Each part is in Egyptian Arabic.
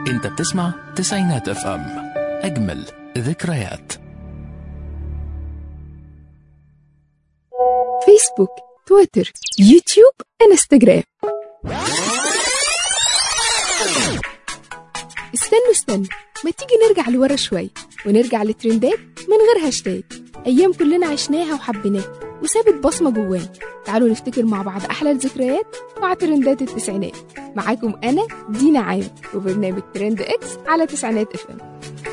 انت بتسمع تسعينات اف ام اجمل ذكريات فيسبوك تويتر يوتيوب انستغرام استنوا استنوا ما تيجي نرجع لورا شوي ونرجع لترندات من غير هاشتاج ايام كلنا عشناها وحبيناها وسابت بصمه جوانا تعالوا نفتكر مع بعض احلى الذكريات مع ترندات التسعينات معاكم انا دينا عامر وبرنامج ترند اكس على تسعينات اف ام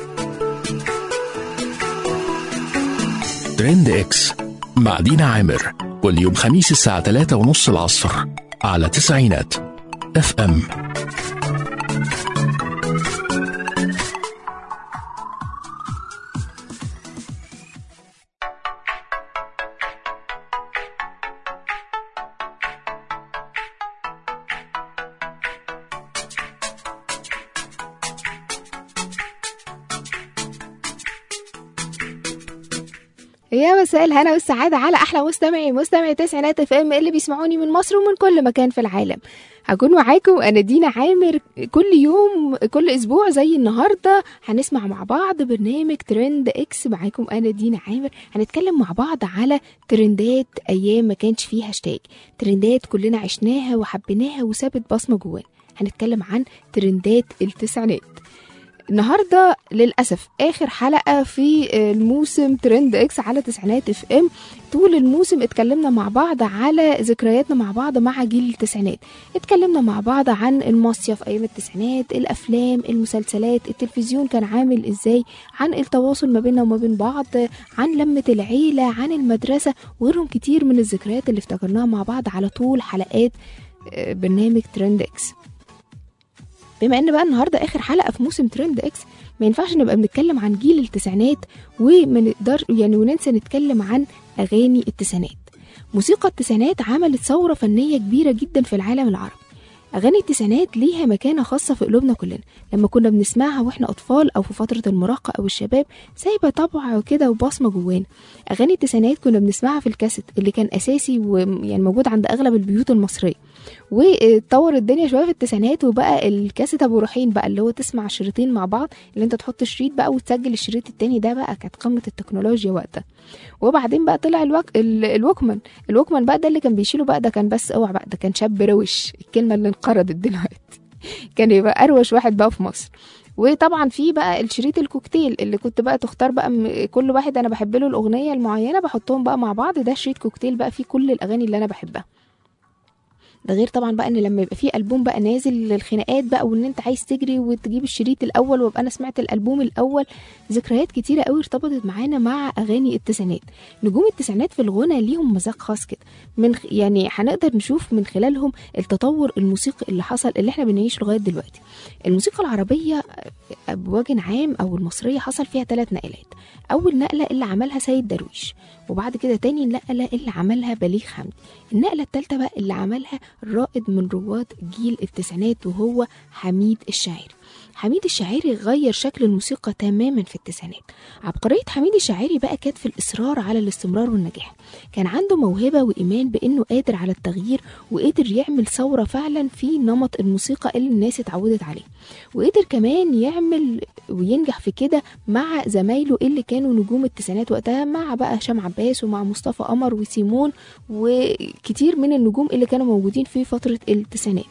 ترند اكس مع دينا عامر كل يوم خميس الساعة 3 ونص العصر على تسعينات اف ام يا مساء الهنا والسعادة على أحلى مستمعي مستمعي تسعينات اف ام اللي بيسمعوني من مصر ومن كل مكان في العالم هكون معاكم أنا دينا عامر كل يوم كل أسبوع زي النهاردة هنسمع مع بعض برنامج ترند إكس معاكم أنا دينا عامر هنتكلم مع بعض على ترندات أيام ما كانش فيها هاشتاج ترندات كلنا عشناها وحبيناها وسابت بصمة جوانا هنتكلم عن ترندات التسعينات النهارده للاسف اخر حلقه في الموسم ترند اكس على تسعينات اف ام طول الموسم اتكلمنا مع بعض على ذكرياتنا مع بعض مع جيل التسعينات اتكلمنا مع بعض عن المصيف ايام التسعينات الافلام المسلسلات التلفزيون كان عامل ازاي عن التواصل ما بيننا وما بين بعض عن لمه العيله عن المدرسه وغيرهم كتير من الذكريات اللي افتكرناها مع بعض على طول حلقات آه، برنامج ترند اكس بما ان بقى النهارده اخر حلقه في موسم ترند اكس ما ينفعش نبقى بنتكلم عن جيل التسعينات وما نقدر يعني وننسى نتكلم عن اغاني التسعينات موسيقى التسعينات عملت ثوره فنيه كبيره جدا في العالم العربي اغاني التسعينات ليها مكانه خاصه في قلوبنا كلنا لما كنا بنسمعها واحنا اطفال او في فتره المراهقه او الشباب سايبه طبع كده وبصمه جوانا اغاني التسعينات كنا بنسمعها في الكاسيت اللي كان اساسي ويعني موجود عند اغلب البيوت المصريه واتطور الدنيا شويه في التسعينات وبقى الكاسيت ابو روحين بقى اللي هو تسمع شريطين مع بعض اللي انت تحط شريط بقى وتسجل الشريط التاني ده بقى كانت قمه التكنولوجيا وقتها وبعدين بقى طلع الوك... ال- الوكمان الوكمان بقى ده اللي كان بيشيله بقى ده كان بس اوعى بقى ده كان شاب روش الكلمه اللي انقرضت دلوقتي كان يبقى اروش واحد بقى في مصر وطبعا في بقى الشريط الكوكتيل اللي كنت بقى تختار بقى م- كل واحد انا بحب له الاغنيه المعينه بحطهم بقى مع بعض ده شريط كوكتيل بقى فيه كل الاغاني اللي انا بحبها ده غير طبعا بقى ان لما يبقى فيه البوم بقى نازل للخناقات بقى وان انت عايز تجري وتجيب الشريط الاول وابقى انا سمعت الالبوم الاول ذكريات كتيره قوي ارتبطت معانا مع اغاني التسعينات نجوم التسعينات في الغنى ليهم مذاق خاص كده من خ- يعني هنقدر نشوف من خلالهم التطور الموسيقي اللي حصل اللي احنا بنعيشه لغايه دلوقتي الموسيقى العربيه آه، بوجه عام او المصريه حصل فيها ثلاث نقلات اول نقله اللي عملها سيد درويش وبعد كده تاني نقله اللي عملها بليغ حمدي النقله الثالثه بقى اللي عملها رائد من رواد جيل التسعينات وهو حميد الشاعري حميد الشاعري غير شكل الموسيقى تماما في التسعينات عبقرية حميد الشاعري بقى كانت في الإصرار على الاستمرار والنجاح كان عنده موهبة وإيمان بأنه قادر على التغيير وقدر يعمل ثورة فعلا في نمط الموسيقى اللي الناس اتعودت عليه وقدر كمان يعمل وينجح في كده مع زمايله اللي كانوا نجوم التسعينات وقتها مع بقى هشام عباس ومع مصطفى قمر وسيمون وكتير من النجوم اللي كانوا موجودين في فترة التسعينات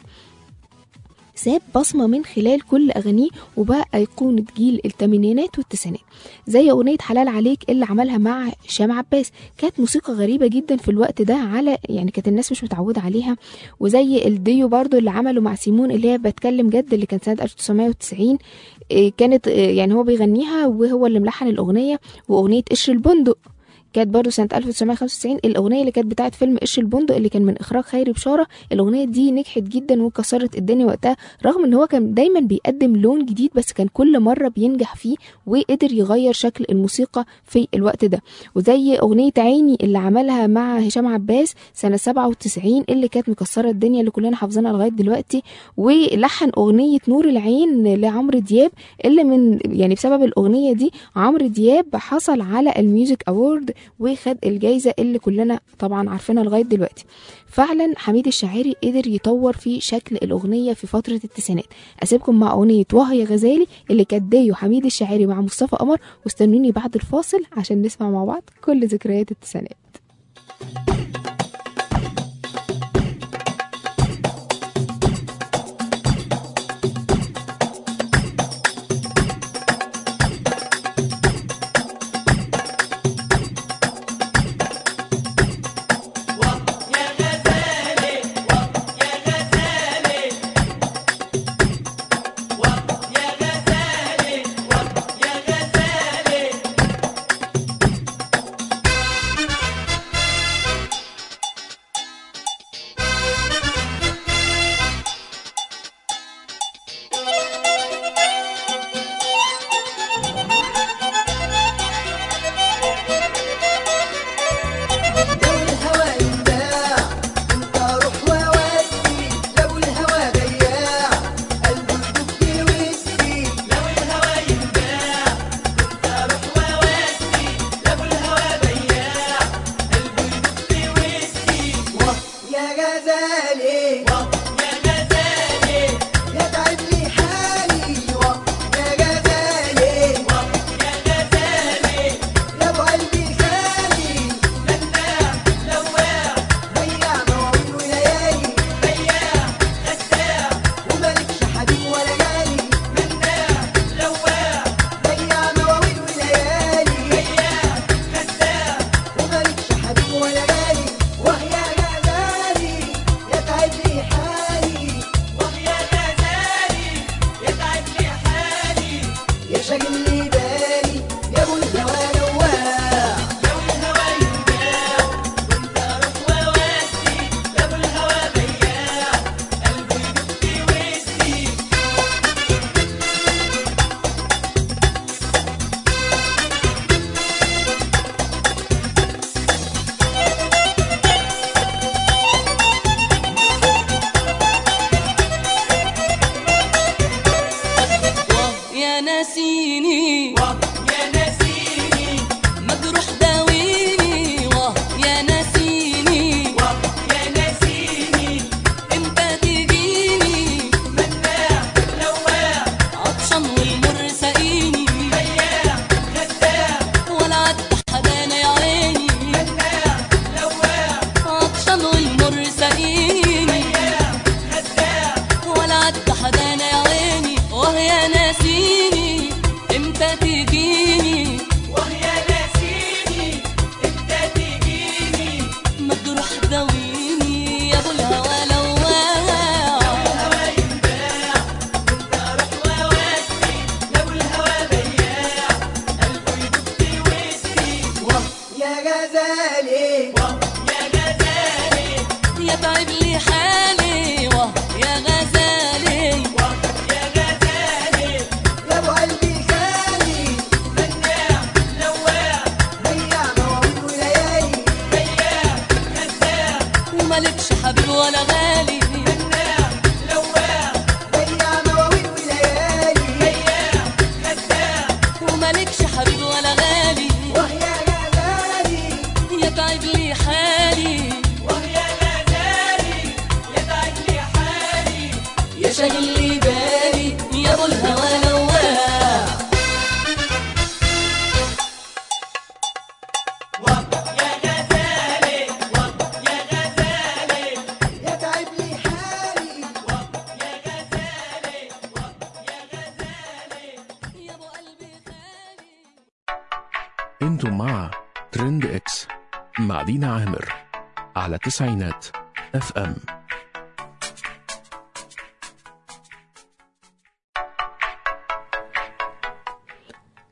ساب بصمة من خلال كل أغانيه وبقى أيقونة جيل الثمانينات والتسعينات زي أغنية حلال عليك اللي عملها مع هشام عباس كانت موسيقى غريبة جدا في الوقت ده على يعني كانت الناس مش متعودة عليها وزي الديو برضو اللي عمله مع سيمون اللي هي بتكلم جد اللي كان سنة 1990 إيه كانت إيه يعني هو بيغنيها وهو اللي ملحن الأغنية وأغنية قشر البندق كانت برضه سنة 1995 الأغنية اللي كانت بتاعت فيلم قش البندق اللي كان من إخراج خيري بشارة الأغنية دي نجحت جدا وكسرت الدنيا وقتها رغم إن هو كان دايما بيقدم لون جديد بس كان كل مرة بينجح فيه وقدر يغير شكل الموسيقى في الوقت ده وزي أغنية عيني اللي عملها مع هشام عباس سنة 97 اللي كانت مكسرة الدنيا اللي كلنا حافظينها لغاية دلوقتي ولحن أغنية نور العين لعمرو دياب اللي من يعني بسبب الأغنية دي عمرو دياب حصل على الميوزك أوورد وخد الجايزة اللي كلنا طبعا عارفينها لغاية دلوقتي فعلا حميد الشاعري قدر يطور في شكل الأغنية في فترة التسعينات أسيبكم مع أغنية وهي غزالي اللي كانت دايو حميد الشاعري مع مصطفى قمر واستنوني بعد الفاصل عشان نسمع مع بعض كل ذكريات التسعينات لو الهوى ينداع انت روح وودي لو الهوى بياع قلبي يدق ويسقي لو الهوى ينداع انت روح وودي لو الهوى بياع قلبي يدق ويسقي يا غزالي يا غزالي يا تعب لي حالي يا غزالي يا غزالي يا ابو قلبي خالي بياع مواويل وليالي بياع غساع ومالكش حبيب ولا جالي مناع لواع بياع مواويل وليالي بياع غساع ومالكش حبيب ولا جالي وهي غزالي يتعب لي حالي وهي غزالي يتعب لي حالي يا شاغل لي بالي يا ابو الهوى لواع لو الهوى ينداع وانت روح وودي لو الهوى بياع قلبي يدق ويسقي يا ناسيني يا نسيني مجروح داويني واه يا ناسيني يا نسيني امتى تجيني مناع لواع عطشان والمر ساقيني بياع غساع ولا عد حدانا يا عيني مناع لواع عطشان والمر ساقيني بياع غساع ولا عد حدانا يا عيني واه يا ناسيني امتى تجيني وهي نسيني انت تجيني مجروح داويني يا ابو الهوى لواع الهوى ينباع وانت روح وودي لو الهوى بياع قلبه يدق ويسقي يا غزالي يا غزالي يا تعب لي حالي واه يا غزالي يا غزالي يا ابو قلبي خالي مناع لواع بياع مواويل وليالي بياع غساع ومالكش حبيب ولا غالي مناع لواع بياع مواويل وليالي بياع غساع ومالكش حبيب ولا غالي وهي غزالي يتعب لي حالي وهي غزالي يتعب لي حالي يا شاغل لي بالي يا ابو الهوى لواع يا غزالي يا غزالي يتعب لي حالي يا غزالي يا غزالي يا ابو قلبي خالي انتم مع ترند اكس مع دينا عامر على تسعينات اف ام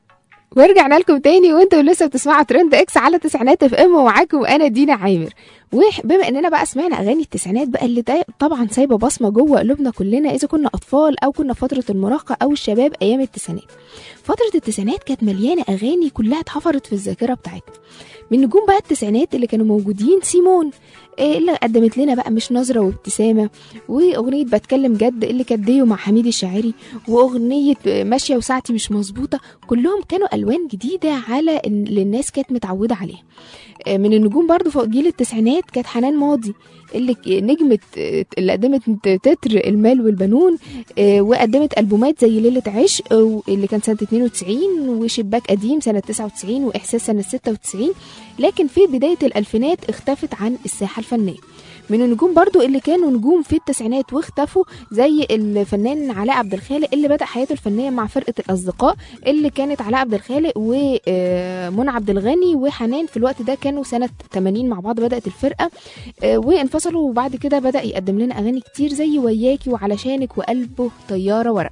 ورجعنا لكم تاني وانتوا لسه بتسمعوا ترند اكس على تسعينات اف ام ومعاكم انا دينا عامر وبما اننا بقى سمعنا اغاني التسعينات بقى اللي ده طبعا سايبه بصمه جوه قلوبنا كلنا اذا كنا اطفال او كنا في فتره المراهقه او الشباب ايام التسعينات فتره التسعينات كانت مليانه اغاني كلها اتحفرت في الذاكره بتاعتنا من نجوم بقى التسعينات اللي كانوا موجودين سيمون إيه اللي قدمت لنا بقى مش نظرة وابتسامة وأغنية بتكلم جد اللي كانت ديو مع حميد الشاعري وأغنية ماشية وساعتي مش مظبوطة كلهم كانوا ألوان جديدة على إن- اللي الناس كانت متعودة عليها آه، من النجوم برضو فوق جيل التسعينات كانت حنان ماضي اللي ك- نجمة آه، اللي قدمت تتر المال والبنون آه، وقدمت ألبومات زي ليلة عشق آه، اللي كان سنة 92 وشباك قديم سنة 99 وإحساس سنة 96 لكن في بداية الألفينات اختفت عن الساحة الفنية من النجوم برضو اللي كانوا نجوم في التسعينات واختفوا زي الفنان علاء عبد الخالق اللي بدأ حياته الفنية مع فرقة الأصدقاء اللي كانت علاء عبد الخالق ومنى عبد الغني وحنان في الوقت ده كانوا سنة 80 مع بعض بدأت الفرقة آه، وانفصلوا وبعد كده بدأ يقدم لنا أغاني كتير زي وياكي وعلشانك وقلبه طيارة ورق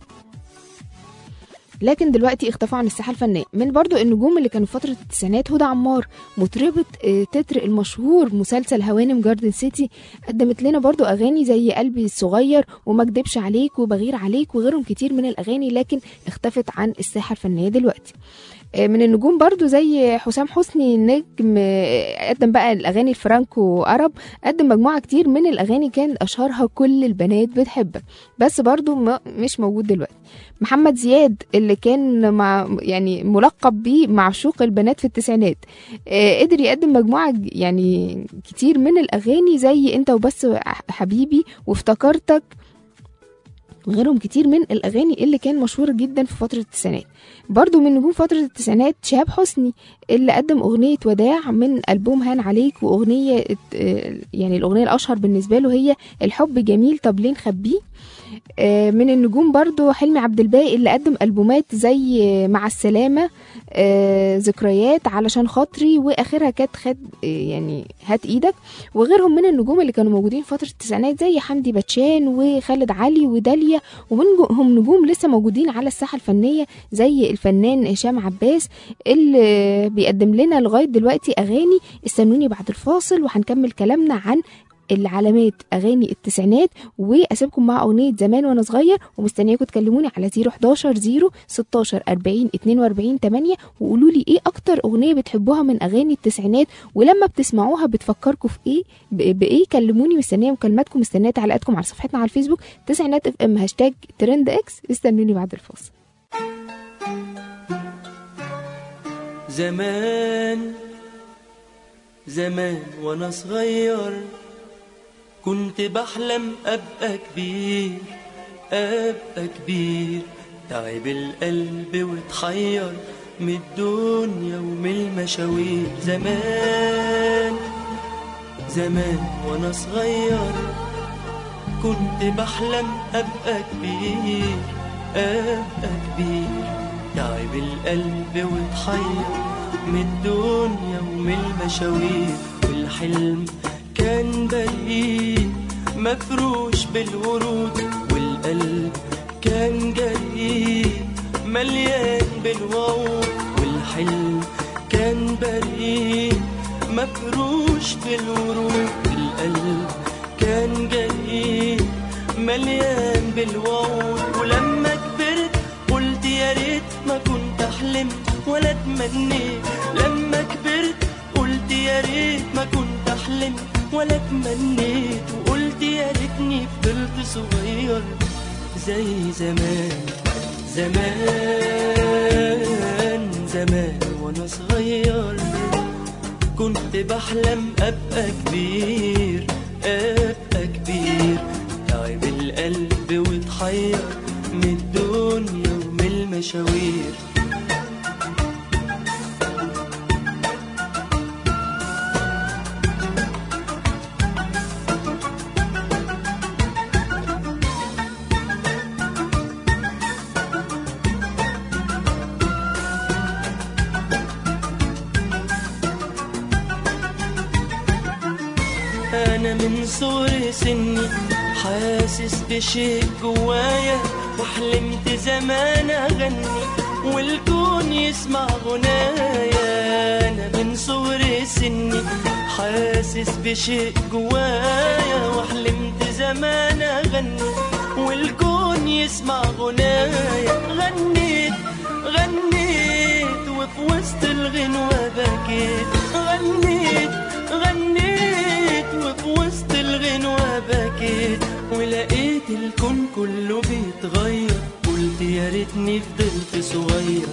لكن دلوقتي اختفوا عن الساحه الفنيه من برضو النجوم اللي كانوا في فتره التسعينات هدى عمار مطربه آه، تتر المشهور مسلسل هوانم جاردن سيتي قدمت لنا برضو اغاني زي قلبي الصغير وما اكدبش عليك وبغير عليك وغيرهم كتير من الاغاني لكن اختفت عن الساحه الفنيه دلوقتي آه، من النجوم برضو زي حسام حسني نجم آه، قدم بقى الاغاني الفرانكو عرب قدم مجموعه كتير من الاغاني كان اشهرها كل البنات بتحبك بس برضو ما مش موجود دلوقتي محمد زياد اللي كان مع يعني ملقب بيه معشوق البنات في التسعينات آه، قدر يقدم مجموعة ج- يعني كتير من الأغاني زي أنت وبس ح- حبيبي وافتكرتك وغيرهم كتير من الأغاني اللي كان مشهور جدا في فترة التسعينات برضو من نجوم فترة التسعينات شهاب حسني اللي قدم أغنية وداع من ألبوم هان عليك وأغنية آه، يعني الأغنية الأشهر بالنسبة له هي الحب جميل طب ليه نخبيه آه، من النجوم برضو حلمي عبد الباقي اللي قدم ألبومات زي آه، مع السلامة آه، ذكريات علشان خاطري واخرها كانت خد آه، يعني هات ايدك وغيرهم من النجوم اللي كانوا موجودين في فتره التسعينات زي حمدي باتشان وخالد علي وداليا ومنهم نجوم لسه موجودين على الساحه الفنيه زي الفنان هشام عباس اللي بيقدم لنا لغايه دلوقتي اغاني استنوني بعد الفاصل وهنكمل كلامنا عن العلامات اغاني التسعينات واسيبكم مع اغنيه زمان وانا صغير ومستنياكم تكلموني على 011 0 16 40 42 8 وقولوا لي ايه اكتر اغنيه بتحبوها من اغاني التسعينات ولما بتسمعوها بتفكركم في ايه ب- بايه كلموني مستنيه مكالماتكم مستنيه تعليقاتكم على صفحتنا على الفيسبوك تسعينات اف ام هاشتاج ترند اكس استنوني بعد الفاصل زمان زمان وانا صغير كنت بحلم ابقى كبير ابقى كبير تعب القلب واتحير من الدنيا ومن المشاوير زمان زمان وانا صغير كنت بحلم ابقى كبير ابقى كبير تعب القلب واتحير من الدنيا ومن المشاوير والحلم كان بريء مفروش بالورود والقلب كان جريء مليان بالوعود والحلم كان بريء مفروش بالورود والقلب كان جريء مليان بالوعود ولما كبرت قلت يا ريت ما كنت حلمت ولا اتمنيت لما كبرت قلت يا ريت ما كنت حلمت ولا اتمنيت وقلت يا ريتني فضلت صغير زي زمان زمان زمان وانا صغير كنت بحلم ابقى كبير ابقى كبير تعب القلب واتحير من الدنيا ومن المشاوير انا من صغر سني حاسس بشيء جوايا وحلمت زمان اغني والكون يسمع غنايا انا من صغر سني حاسس بشيء جوايا وحلمت زمان اغني والكون يسمع غنايا غنيت غنيت وفي وسط الغنوة بكيت غنيت غنيت وفي وسط الغنوة بكيت ولقيت الكون كله بيتغير قلت يا ريتني فضلت صغير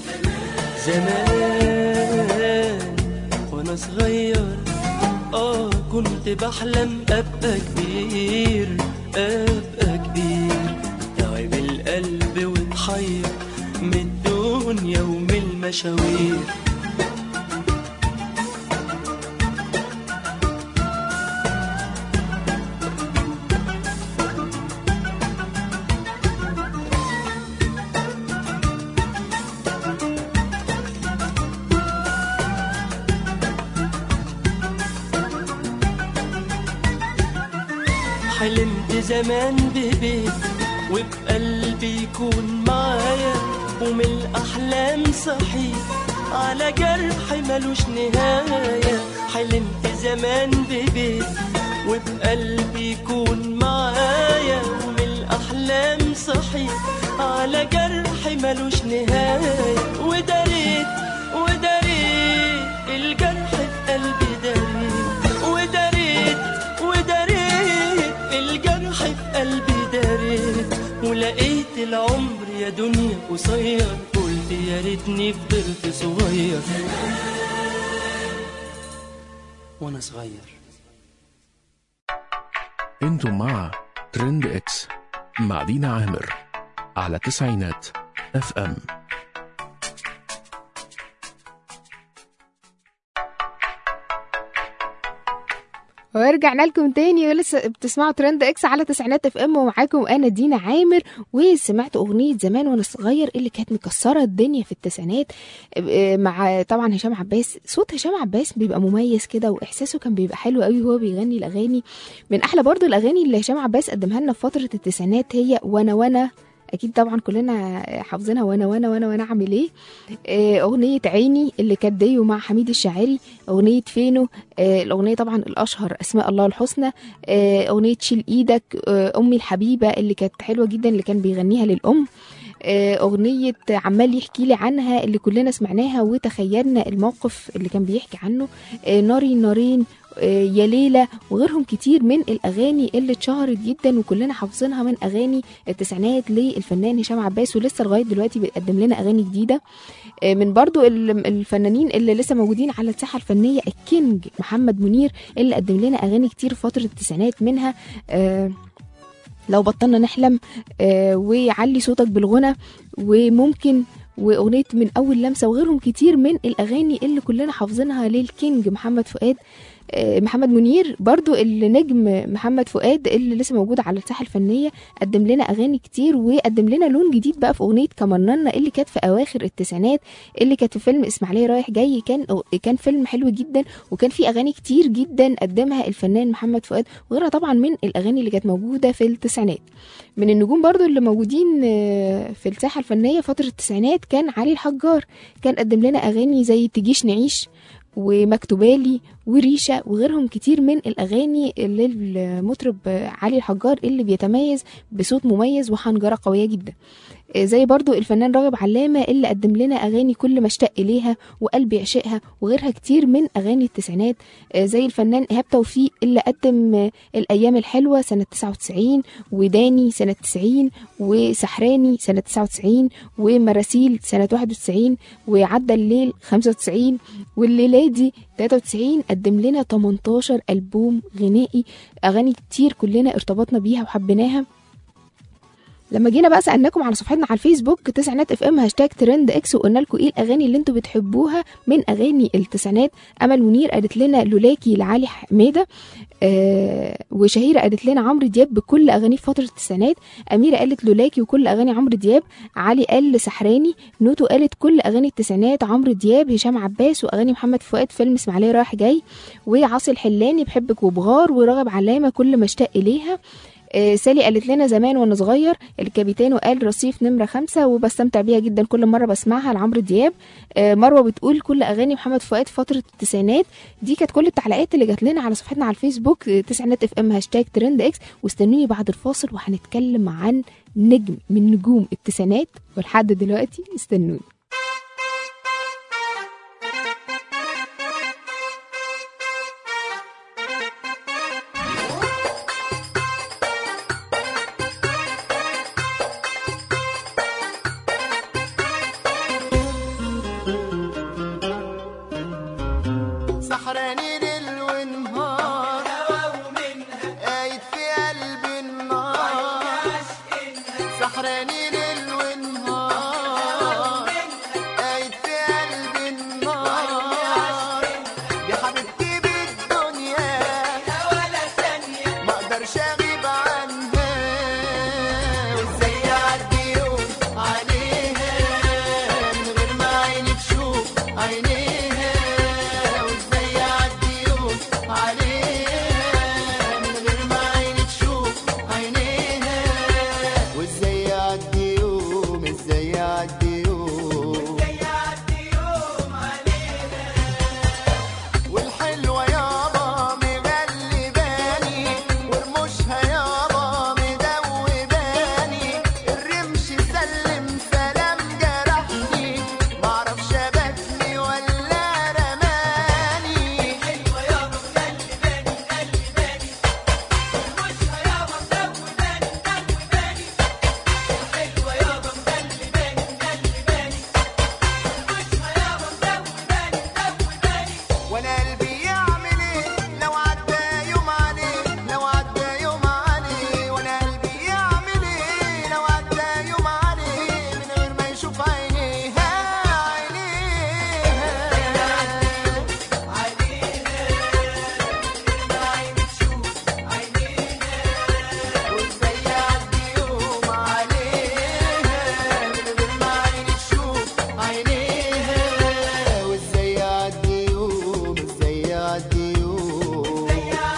زمان وانا صغير اه كنت بحلم ابقى كبير ابقى كبير تعب القلب واتحير من الدنيا ومن المشاوير حلمت زمان ببيت وبقلبي يكون معايا ومن الأحلام صحيت على جرح ملوش نهاية حلمت زمان ببيت وبقلبي يكون معايا ومن الأحلام صحيت على جرح ملوش نهاية وداريت وداريت الجرح في قلبي داريت وداريت وداريت الجرح في قلبي داريت ولقيت العمر يا دنيا قصير قلت يا ريتني فضلت صغير وانا صغير انتم مع ترند اكس مع دينا عامر على تسعينات اف ام ورجعنا لكم تاني ولسه بتسمعوا ترند اكس على تسعينات اف ام ومعاكم انا دينا عامر وسمعت اغنيه زمان وانا صغير اللي كانت مكسره الدنيا في التسعينات آه، مع طبعا هشام عباس صوت هشام عباس بيبقى مميز كده واحساسه كان بيبقى حلو قوي وهو بيغني الاغاني من احلى برضو الاغاني اللي هشام عباس قدمها لنا في فتره التسعينات هي وانا وانا اكيد طبعا كلنا حافظينها وانا وانا وانا وانا اعمل ايه آه، اغنيه عيني اللي كانت ديو مع حميد الشاعري اغنيه فينو آه، الاغنيه طبعا الاشهر اسماء الله الحسنى آه، اغنيه شيل ايدك آه، امي الحبيبه اللي كانت حلوه جدا اللي كان بيغنيها للام آه، أغنية عمال يحكي لي عنها اللي كلنا سمعناها وتخيلنا الموقف اللي كان بيحكي عنه آه، ناري نارين آه، يا ليلى وغيرهم كتير من الأغاني اللي اتشهرت جدا وكلنا حافظينها من أغاني التسعينات للفنان هشام عباس ولسه لغاية دلوقتي بيقدم لنا أغاني جديدة آه، من برضو ال- الفنانين اللي لسه موجودين على الساحة الفنية الكينج محمد منير اللي قدم لنا أغاني كتير في فترة التسعينات منها آه لو بطلنا نحلم آه وعلي صوتك بالغنى وممكن واغنيه من اول لمسه وغيرهم كتير من الاغاني اللي كلنا حافظينها للكينج محمد فؤاد آه، محمد منير برضو النجم محمد فؤاد اللي لسه موجود على الساحه الفنيه قدم لنا اغاني كتير وقدم لنا لون جديد بقى في اغنيه كمرننا اللي كانت في اواخر التسعينات اللي كانت في فيلم اسماعيليه رايح جاي كان كان فيلم حلو جدا وكان فيه اغاني كتير جدا قدمها الفنان محمد فؤاد وغيرها طبعا من الاغاني اللي كانت موجوده في التسعينات من النجوم برضو اللي موجودين آه، في الساحه الفنيه فتره التسعينات كان علي الحجار كان قدم لنا اغاني زي تجيش نعيش ومكتوبالي وريشه وغيرهم كتير من الاغاني اللي المطرب علي الحجار اللي بيتميز بصوت مميز وحنجره قويه جدا آه، زي برضو الفنان راغب علامة اللي قدم لنا أغاني كل ما اشتاق إليها وقلبي عشقها وغيرها كتير من أغاني التسعينات آه، زي الفنان إيهاب توفيق اللي قدم آه، الأيام الحلوة سنة 99 وداني سنة 90 وسحراني سنة 99 ومراسيل سنة 91 وعدى الليل 95 والليلة دي 93 قدم لنا 18 ألبوم غنائي أغاني كتير كلنا ارتبطنا بيها وحبيناها لما جينا بقى سالناكم على صفحتنا على الفيسبوك تسعينات اف ام هاشتاج ترند اكس وقلنا لكم ايه الاغاني اللي انتوا بتحبوها من اغاني التسعينات امل منير قالت لنا لولاكي لعلي حميده آه وشهيره قالت لنا عمرو دياب بكل اغانيه في فتره التسعينات اميره قالت لولاكي وكل اغاني عمرو دياب علي قال سحراني نوتو قالت كل اغاني التسعينات عمرو دياب هشام عباس واغاني محمد فؤاد فيلم اسماعيليه رايح جاي وعاصي الحلاني بحبك وبغار ورغب علامه كل ما اشتاق اليها آه، سالي قالت لنا زمان وانا صغير الكابيتانو قال رصيف نمرة خمسة وبستمتع بيها جدا كل مرة بسمعها لعمرو دياب آه، مروة بتقول كل أغاني محمد فؤاد فترة التسعينات دي كانت كل التعليقات اللي جات لنا على صفحتنا على الفيسبوك آه، تسعينات اف ام هاشتاج ترند اكس واستنوني بعد الفاصل وهنتكلم عن نجم من نجوم التسعينات ولحد دلوقتي استنوني سحراني ليل ونهار قايد في قلبي النار سحراني ليل ونهار قايد في قلبي النار يا حبيبتي بالدنيا ما اقدرش اغيب عنها وازاي يعدي يوم عليها من غير ما عيني تشوف عينيها وازاي يعدي يوم عليها من غير ما عيني تشوف عينيها وازاي يعدي يوم ازاي يعدي يوم والحلوة يابا مغلباني ورموشها يابا مدوباني الرمش سلم سلام جرحني معرفش بكني ولا رماني حلوة يابا مغلباني مغلباني ورموشها يابا مدوباني مدوباني الحلوة يابا مغلباني مغلباني ورموشها يابا مدوباني مدوباني وانا قلبي يعمل ايه لو عدى يوم عليه لو عدى يوم عليه وانا قلبي يعمل ايه لو عدى يوم عليه من غير ما يشوف عينيها عينيها وازاي يعدي يوم عليها من غير ما عيني تشوف عينيها وازاي يعدي يوم ازاي يعدي يوم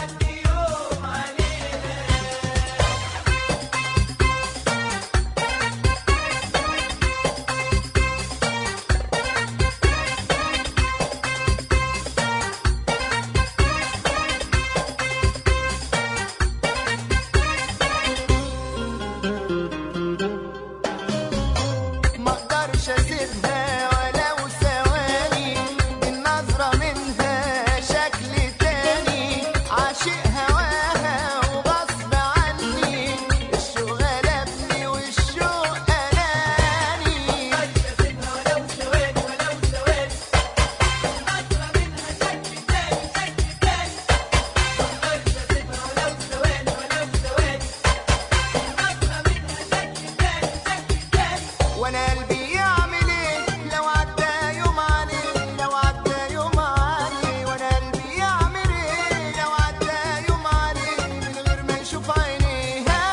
ما اقدرش اسيبها ولو ثواني النظرة منها شكل تاني عاشق هواها وغصب عني الشوق غلبني والشوق اناني ولو ثواني ولو ثواني النظرة منها شكل تاني شكل تاني ما اقدرش اسيبها ولو ثواني ولو ثواني النظرة منها شكل تاني شكل تاني وانا قلبي يعمل ايه لو عدى يوم عليه لو عدى يوم عليه وانا قلبي يعمل ايه لو عدى يوم عليه من غير ما يشوف عينيها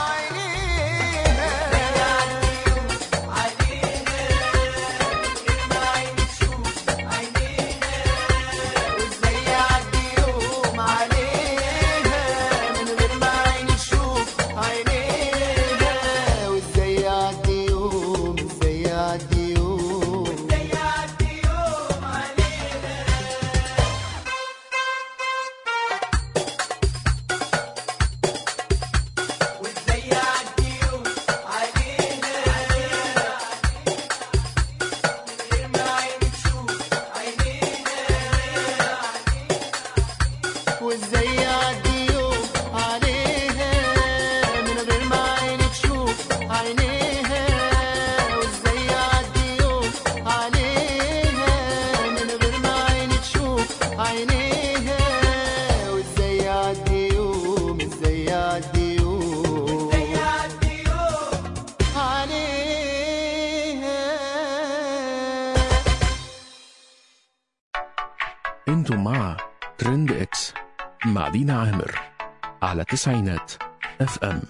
وازاي يعدي يوم عليها من غير ما عيني تشوف عينيها وازاي يعدي يوم ازاي يعدي يوم ازاي يعدي يوم عليها وازاي يعدي يوم عليها من غير ما عيني تشوف عينيها وازاي يعدي يوم عليها من غير ما عيني تشوف عينيها وازاي يعدي يوم عليها من غير ما عيني تشوف عينيها وازاي يعدي يوم ازاي يعدي يوم ازاي يعدي يوم عليها انتم مع ترند اكس مع دينا عامر على تسعينات اف ام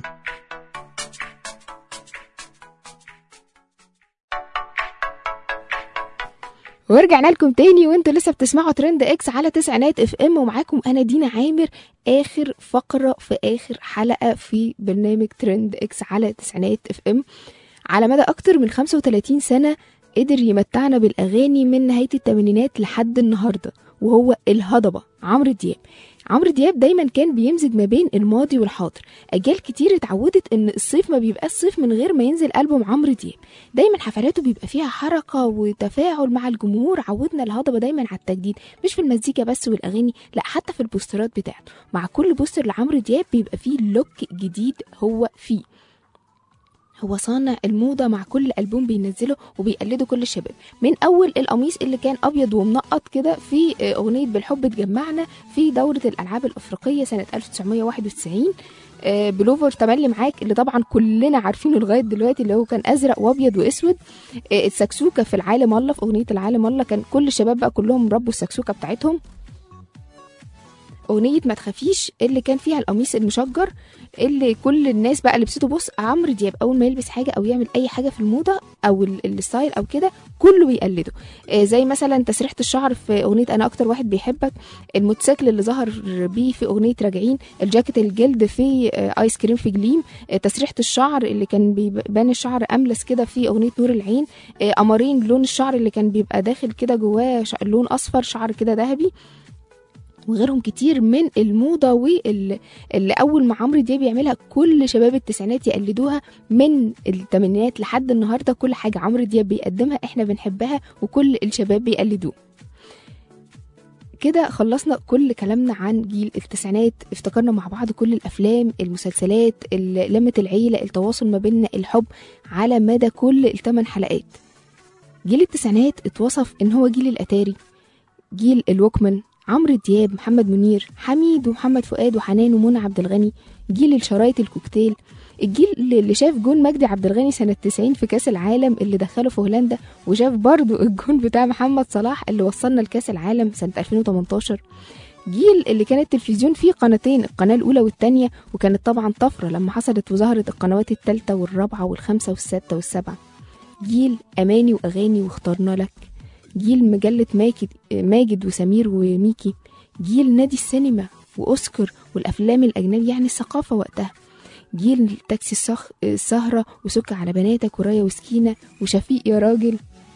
ورجعنا لكم تاني وانتوا لسه بتسمعوا ترند اكس على تسعينات اف ام ومعاكم انا دينا عامر اخر فقره في اخر حلقه في برنامج ترند اكس على تسعينات اف ام على مدى اكتر من 35 سنه قدر يمتعنا بالاغاني من نهايه الثمانينات لحد النهارده وهو الهضبه عمرو دياب عمرو دياب دايما كان بيمزج ما بين الماضي والحاضر اجيال كتير اتعودت ان الصيف ما بيبقاش صيف من غير ما ينزل البوم عمرو دياب دايما حفلاته بيبقى فيها حركه وتفاعل مع الجمهور عودنا الهضبه دايما على التجديد مش في المزيكا بس والاغاني لا حتى في البوسترات بتاعته مع كل بوستر لعمرو دياب بيبقى فيه لوك جديد هو فيه هو صانع الموضة مع كل ألبوم بينزله وبيقلده كل الشباب من أول القميص اللي كان أبيض ومنقط كده في آه، أغنية بالحب اتجمعنا في دورة الألعاب الأفريقية سنة 1991 آه، بلوفر تملي معاك اللي طبعا كلنا عارفينه لغايه دلوقتي اللي هو كان ازرق وابيض واسود آه، السكسوكه في العالم الله في اغنيه العالم الله كان كل الشباب بقى كلهم ربوا السكسوكه بتاعتهم اغنيه ما تخافيش اللي كان فيها القميص المشجر اللي كل الناس بقى لبسته بص عمرو دياب اول ما يلبس حاجه او يعمل اي حاجه في الموضه او ال- الستايل او كده كله بيقلده آه، زي مثلا تسريحه الشعر في اغنيه انا اكتر واحد بيحبك الموتوسيكل اللي ظهر بيه في اغنيه راجعين الجاكيت الجلد في آه، ايس كريم في جليم آه، تسريحه الشعر اللي كان بيبان الشعر املس كده في اغنيه نور العين آه، قمرين لون الشعر اللي كان بيبقى داخل كده جواه ش- لون اصفر شعر كده ذهبي وغيرهم كتير من الموضه واللي اول ما عمرو دياب يعملها كل شباب التسعينات يقلدوها من الثمانينات لحد النهارده كل حاجه عمرو دياب بيقدمها احنا بنحبها وكل الشباب بيقلدوه كده خلصنا كل كلامنا عن جيل التسعينات افتكرنا مع بعض كل الافلام المسلسلات ال- لمة العيله التواصل ما بيننا الحب على مدى كل الثمان حلقات جيل التسعينات اتوصف ان هو جيل الاتاري جيل الوكمان عمرو دياب محمد منير حميد ومحمد فؤاد وحنان ومنى عبد الغني جيل الشرايط الكوكتيل الجيل اللي شاف جون مجدي عبد الغني سنة 90 في كأس العالم اللي دخله في هولندا وشاف برضو الجون بتاع محمد صلاح اللي وصلنا لكأس العالم سنة 2018 جيل اللي كان التلفزيون فيه قناتين القناة الأولى والتانية وكانت طبعا طفرة لما حصلت وظهرت القنوات التالتة والرابعة والخامسة والسادسة والسابعة جيل أماني وأغاني واخترنا لك جيل مجلة ماجد, ماجد وسمير وميكي جيل نادي السينما وأوسكار والأفلام الأجنبي يعني الثقافة وقتها جيل تاكسي الصخ... السهرة وسك على بناتك ورايا وسكينة وشفيق يا راجل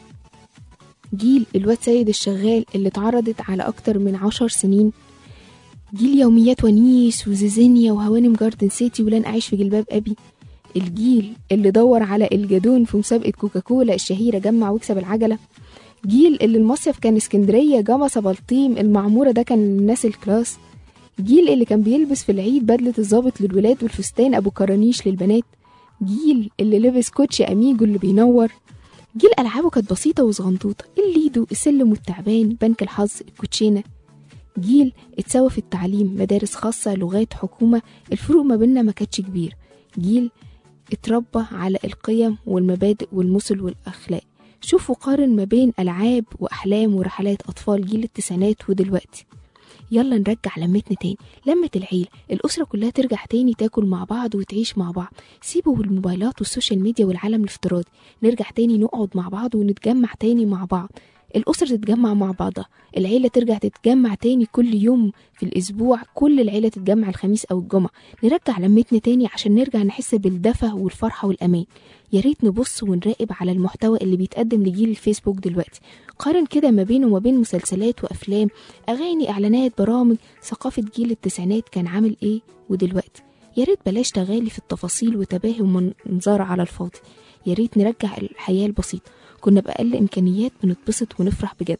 جيل الواد سيد الشغال اللي اتعرضت على أكتر من عشر سنين جيل يوميات ونيس وزيزينيا وهوانم جاردن سيتي ولن أعيش في جلباب أبي الجيل اللي دور على الجدون في مسابقة كوكاكولا الشهيرة جمع واكسب العجلة جيل اللي المصيف كان اسكندرية جمصة بلطيم المعمورة ده كان الناس الكلاس جيل اللي كان بيلبس في العيد بدلة الظابط للولاد والفستان أبو كرانيش للبنات جيل اللي لبس كوتشي أميجو اللي بينور جيل ألعابه كانت بسيطة وصغنطوطة الليدو السلم والتعبان بنك الحظ الكوتشينة جيل اتساوى في التعليم مدارس خاصة لغات حكومة الفروق ما بيننا ما كانتش كبير جيل اتربى على القيم والمبادئ والمثل والأخلاق شوف وقارن ما بين ألعاب وأحلام ورحلات أطفال جيل التسعينات ودلوقتي يلا نرجع لمتنا تاني لمة العيلة الأسرة كلها ترجع تاني تاكل مع بعض وتعيش مع بعض سيبوا الموبايلات والسوشيال ميديا والعالم الافتراضي نرجع تاني نقعد مع بعض ونتجمع تاني مع بعض الأسرة تتجمع مع بعضها العيلة ترجع تتجمع تاني كل يوم في الأسبوع كل العيلة تتجمع الخميس أو الجمعة نرجع لمتنا تاني عشان نرجع نحس بالدفى والفرحة والأمان يا ريت نبص ونراقب على المحتوى اللي بيتقدم لجيل الفيسبوك دلوقتي قارن كده ما بينه وما بين مسلسلات وأفلام أغاني إعلانات برامج ثقافة جيل التسعينات كان عامل إيه ودلوقتي يا ريت بلاش تغالي في التفاصيل وتباهي ومنظار على الفاضي يا ريت نرجع الحياة البسيطة كنا بأقل إمكانيات بنتبسط ونفرح بجد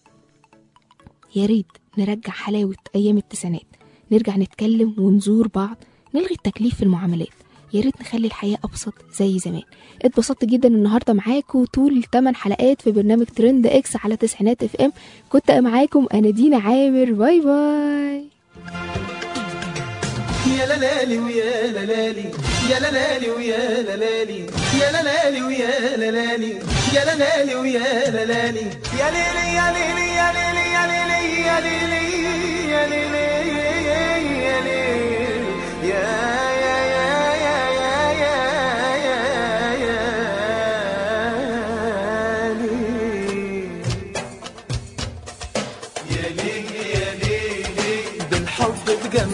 يا ريت نرجع حلاوة أيام التسعينات نرجع نتكلم ونزور بعض نلغي التكليف في المعاملات يا ريت نخلي الحياة أبسط زي زمان اتبسطت جدا النهاردة معاكم طول 8 حلقات في برنامج ترند اكس على تسعينات اف ام كنت معاكم أنا دينا عامر باي باي يا لالي ويا لالي يا لالي ويا لالي يا لالي ويا لالي يا لالي ويا لالي يا ليلي يا ليلي يا ليلي يا ليلي يا ليلي يا ليلي يا ليلي يا يا يا يا يا يا يا يا ليلي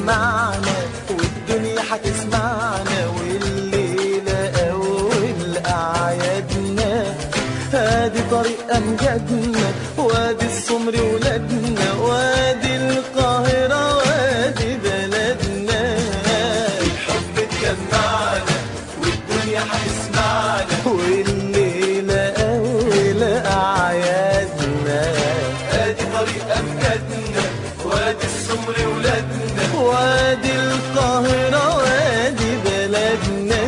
بتجمعنا والدنيا هتسمعنا والليلة أول أعيادنا هادي طريق أمجادنا وادي السمر ولادنا وادي القاهرة وادي بلدنا الحب اتجمعنا والدنيا هتسمعنا والليلة أول أعيادنا ادي طريق أمجادنا وادي السمر ولادنا وادي القاهرة وادي بلدنا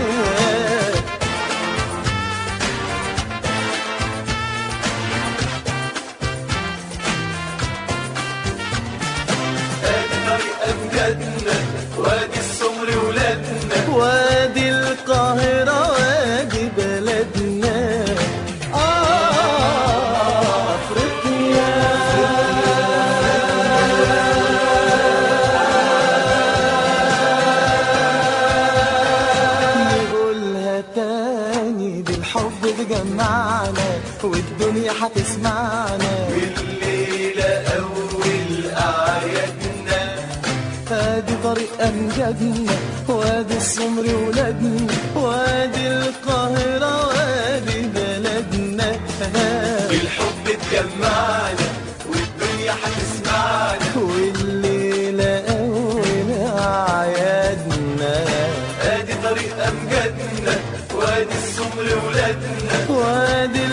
ادي طريق امجادنا وادي السمر ولادنا وادي القاهرة وادي بلدنا آه أفريقيا نقولها تاني دي الحب بجمعنا والدنيا هتسمعنا والليلة أول أعيادنا ادي طريق امجادنا وادي السمر ولادنا وادي القاهرة وادي بلدنا بالحب اتجمعنا والدنيا هتسمعنا والليلة أول أعيادنا ادي طريق امجادنا وادي السمر ولادنا وادي